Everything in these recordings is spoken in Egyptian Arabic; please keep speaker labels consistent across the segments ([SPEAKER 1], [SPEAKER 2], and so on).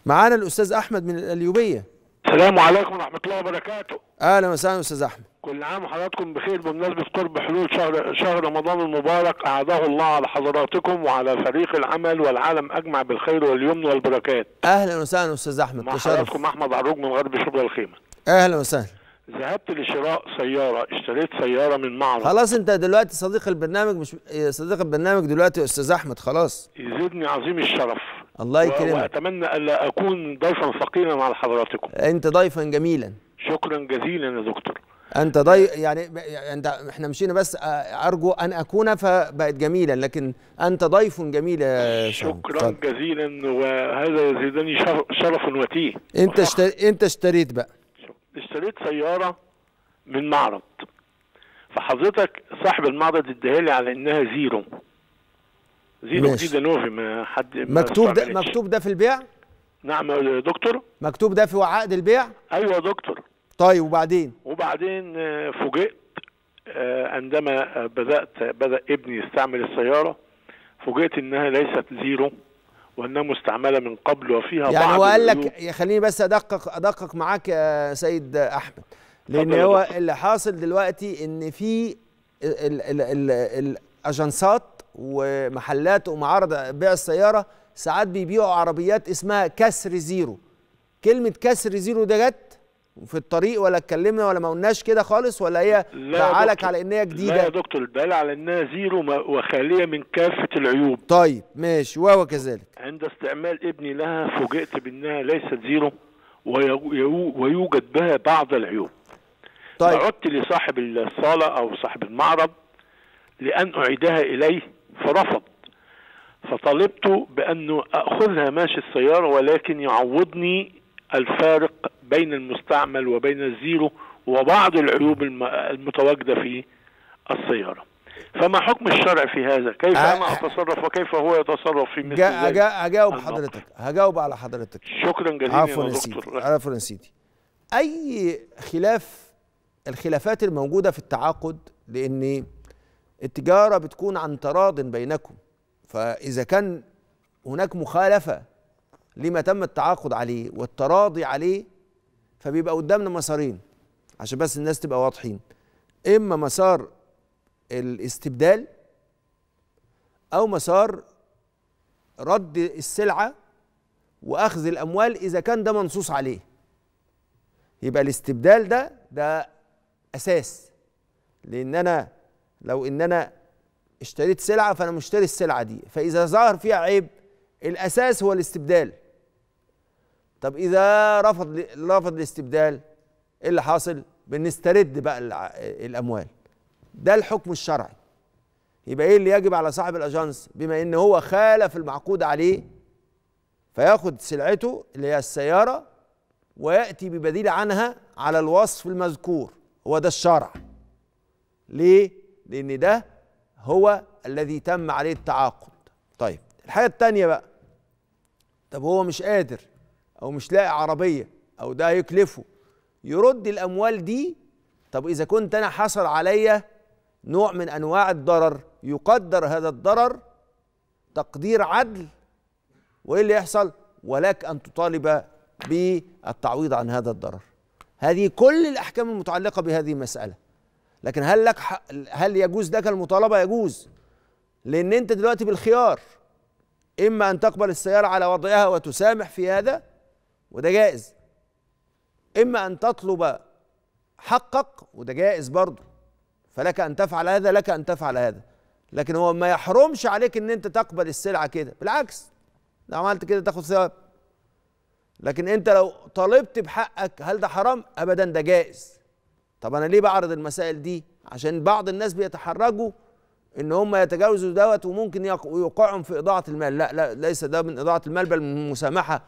[SPEAKER 1] معانا الاستاذ احمد من القليوبيه
[SPEAKER 2] السلام عليكم ورحمة الله وبركاته
[SPEAKER 1] اهلا وسهلا استاذ احمد
[SPEAKER 2] كل عام وحضراتكم بخير بمناسبة قرب حلول شهر شهر رمضان المبارك أعاده الله على حضراتكم وعلى فريق العمل والعالم أجمع بالخير واليمن والبركات
[SPEAKER 1] اهلا وسهلا استاذ احمد
[SPEAKER 2] مع
[SPEAKER 1] تشرف
[SPEAKER 2] حضراتكم أحمد عروج من غرب شبرا الخيمة
[SPEAKER 1] اهلا وسهلا
[SPEAKER 2] ذهبت لشراء سيارة اشتريت سيارة من معرض
[SPEAKER 1] خلاص انت دلوقتي صديق البرنامج مش صديق البرنامج دلوقتي يا استاذ احمد خلاص
[SPEAKER 2] يزيدني عظيم الشرف
[SPEAKER 1] الله
[SPEAKER 2] و-
[SPEAKER 1] يكرمك
[SPEAKER 2] وأتمنى ألا أكون ضيفا ثقيلا على حضراتكم
[SPEAKER 1] انت ضيفا جميلا
[SPEAKER 2] شكرا جزيلا يا دكتور
[SPEAKER 1] انت ضيف يعني يعني انت احنا مشينا بس اه، ارجو ان اكون فبقت جميلا لكن انت ضيف جميل يا سامي.
[SPEAKER 2] شكرا
[SPEAKER 1] اتفضل.
[SPEAKER 2] جزيلا وهذا يزيدني شرف, شرف وتيه
[SPEAKER 1] انت
[SPEAKER 2] وفخر.
[SPEAKER 1] اشتري انت اشتريت بقى
[SPEAKER 2] اشتريت سيارة من معرض فحضرتك صاحب المعرض اداها لي على انها زيرو زيرو
[SPEAKER 1] ماشي.
[SPEAKER 2] جديدة نوفي ما حد ما
[SPEAKER 1] مكتوب ده
[SPEAKER 2] استعملتش.
[SPEAKER 1] مكتوب ده في البيع
[SPEAKER 2] نعم يا دكتور
[SPEAKER 1] مكتوب ده في عقد البيع
[SPEAKER 2] ايوه يا دكتور
[SPEAKER 1] طيب وبعدين
[SPEAKER 2] وبعدين آه، فوجئت آه، عندما آه، بدأت بدأ ابني يستعمل السيارة فوجئت انها ليست زيرو وانها مستعملة من قبل وفيها
[SPEAKER 1] يعني
[SPEAKER 2] بعض
[SPEAKER 1] هو قال
[SPEAKER 2] العيوب.
[SPEAKER 1] لك يا خليني بس ادقق ادقق معاك يا سيد احمد لان
[SPEAKER 2] اتفضل يا
[SPEAKER 1] هو
[SPEAKER 2] دكتور.
[SPEAKER 1] اللي حاصل دلوقتي ان في ال- ال- ال- الاجنسات ومحلات ومعارض بيع السياره ساعات بيبيعوا عربيات اسمها كسر زيرو كلمه كسر زيرو ده جت في الطريق ولا اتكلمنا ولا ما قلناش كده خالص ولا هي
[SPEAKER 2] لا يا
[SPEAKER 1] فعلك
[SPEAKER 2] دكتور.
[SPEAKER 1] على ان هي
[SPEAKER 2] لا يا
[SPEAKER 1] جديده
[SPEAKER 2] دكتور الدلالة على انها زيرو ما- وخالية من كافة العيوب
[SPEAKER 1] طيب ماشي وهو كذلك
[SPEAKER 2] عند استعمال ابني لها فوجئت بانها ليست زيرو ويو- يو- ويوجد بها بعض العيوب
[SPEAKER 1] طيب
[SPEAKER 2] فعدت لصاحب الصالة او صاحب المعرض لان اعيدها اليه فرفض فطلبت بانه اخذها ماشي السيارة ولكن يعوضني الفارق بين المستعمل وبين الزيرو وبعض العيوب الم- المتواجدة في السيارة فما حكم الشرع في هذا كيف
[SPEAKER 1] أه.
[SPEAKER 2] انا اتصرف وكيف هو يتصرف في مثل
[SPEAKER 1] جا-
[SPEAKER 2] ذلك
[SPEAKER 1] جا- هجاوب
[SPEAKER 2] الموقف.
[SPEAKER 1] حضرتك هجاوب على حضرتك
[SPEAKER 2] شكرا جزيلا
[SPEAKER 1] عفوا
[SPEAKER 2] يا
[SPEAKER 1] يا سيدي
[SPEAKER 2] دكتور
[SPEAKER 1] عفوا يا سيدي اي خلاف الخلافات الموجوده في التعاقد لان التجاره بتكون عن تراض بينكم فاذا كان هناك مخالفه لما تم التعاقد عليه والتراضي عليه فبيبقى قدامنا مسارين عشان بس الناس تبقى واضحين اما مسار الاستبدال او مسار رد السلعه واخذ الاموال اذا كان ده منصوص عليه يبقى الاستبدال ده ده اساس لان انا لو ان انا اشتريت سلعه فانا مشتري السلعه دي فاذا ظهر فيها عيب الاساس هو الاستبدال طب اذا رفض رفض الاستبدال ايه اللي حاصل بنسترد بقى الع- الاموال ده الحكم الشرعي يبقى ايه اللي يجب على صاحب الاجانس بما ان هو خالف المعقود عليه فياخد سلعته اللي هي السيارة ويأتي ببديل عنها على الوصف المذكور هو ده الشرع ليه؟ لأن ده هو الذي تم عليه التعاقد طيب الحاجة التانية بقى طب هو مش قادر أو مش لاقي عربية أو ده هيكلفه يرد الأموال دي طب إذا كنت أنا حصل عليا نوع من أنواع الضرر يقدر هذا الضرر تقدير عدل وايه اللي يحصل ولك ان تطالب بالتعويض عن هذا الضرر هذه كل الاحكام المتعلقه بهذه المساله لكن هل لك حق هل يجوز لك المطالبه يجوز لان انت دلوقتي بالخيار اما ان تقبل السياره على وضعها وتسامح في هذا وده جائز اما ان تطلب حقك وده جائز برضه فلك ان تفعل هذا لك ان تفعل هذا لكن هو ما يحرمش عليك ان انت تقبل السلعه كده بالعكس لو عملت كده تاخد ثواب لكن انت لو طالبت بحقك هل ده حرام ابدا ده جائز طب انا ليه بعرض المسائل دي عشان بعض الناس بيتحرجوا ان هم يتجاوزوا دوت وممكن يق- يوقعهم في اضاعه المال لا لا ليس ده من اضاعه المال بل من المسامحه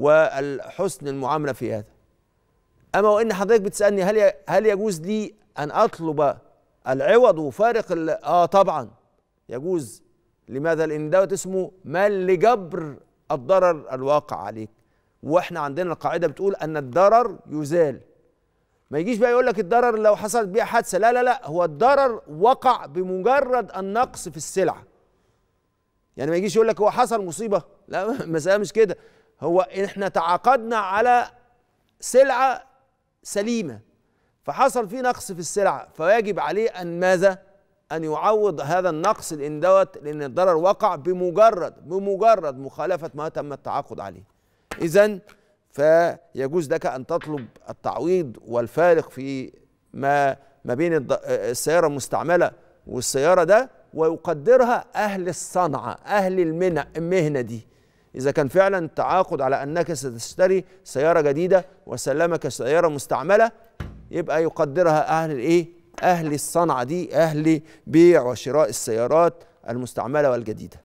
[SPEAKER 1] والحسن المعامله في هذا اما وان حضرتك بتسالني هل ي- هل يجوز لي ان اطلب العوض وفارق ال- اه طبعا يجوز لماذا لان دوت اسمه مال لجبر الضرر الواقع عليك واحنا عندنا القاعده بتقول ان الضرر يزال ما يجيش بقى يقول لك الضرر لو حصلت بيها حادثه لا لا لا هو الضرر وقع بمجرد النقص في السلعه يعني ما يجيش يقول لك هو حصل مصيبه لا المساله مش كده هو احنا تعاقدنا على سلعه سليمه فحصل في نقص في السلعه فيجب عليه ان ماذا؟ ان يعوض هذا النقص لان دوت لان الضرر وقع بمجرد بمجرد مخالفه ما تم التعاقد عليه. اذا فيجوز لك ان تطلب التعويض والفارق في ما ما بين الض- السياره المستعمله والسياره ده ويقدرها اهل الصنعه اهل المنع المهنه دي اذا كان فعلا التعاقد على انك ستشتري سياره جديده وسلمك سياره مستعمله يبقى يقدرها اهل الايه اهل الصنعه دي اهل بيع وشراء السيارات المستعمله والجديده